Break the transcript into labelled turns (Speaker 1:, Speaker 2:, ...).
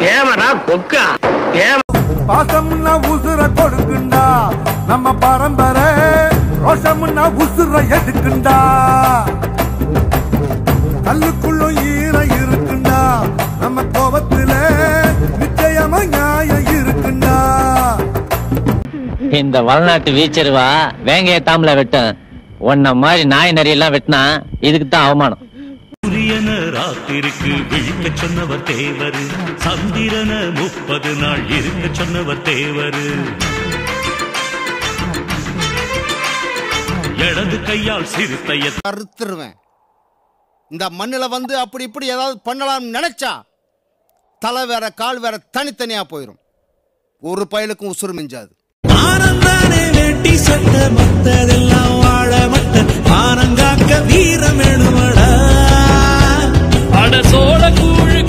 Speaker 1: ஏமடா கொக்கா ஏம
Speaker 2: பாசம்னா உசுர கொடுக்குண்டா நம்ம பரம்பரை ரோஷம்னா உசுர எதுக்குண்டா கல்லுக்குள்ளும் ஈரம் இருக்குண்டா நம்ம கோபத்துல நிச்சயமா நியாயம் இருக்குண்டா
Speaker 3: இந்த வளநாட்டு வீச்சருவா வேங்கைய தாமல வெட்டும் உன்ன மாதிரி நாய் நரியெல்லாம் வெட்டினா இதுக்கு தான் அவமானம்
Speaker 4: சூரியன ராத்திருக்கு விழிக்க சொன்னவர் தேவரு சந்திரன முப்பது நாள் இருக்க சொன்னவர் தேவரு இடது கையால் சிறுத்தைய
Speaker 5: அறுத்துருவேன் இந்த மண்ணில் வந்து அப்படி இப்படி ஏதாவது பண்ணலாம்னு நினைச்சா தலை வேற கால் வேற தனித்தனியா போயிடும் ஒரு பயலுக்கும் உசுறு மிஞ்சாது
Speaker 6: ஆனந்தானே வேட்டி சட்ட மத்ததெல்லாம் வாழ மட்ட ஆனங்காக்க வீரம் வேணுமடா
Speaker 7: அட சோழ கூழு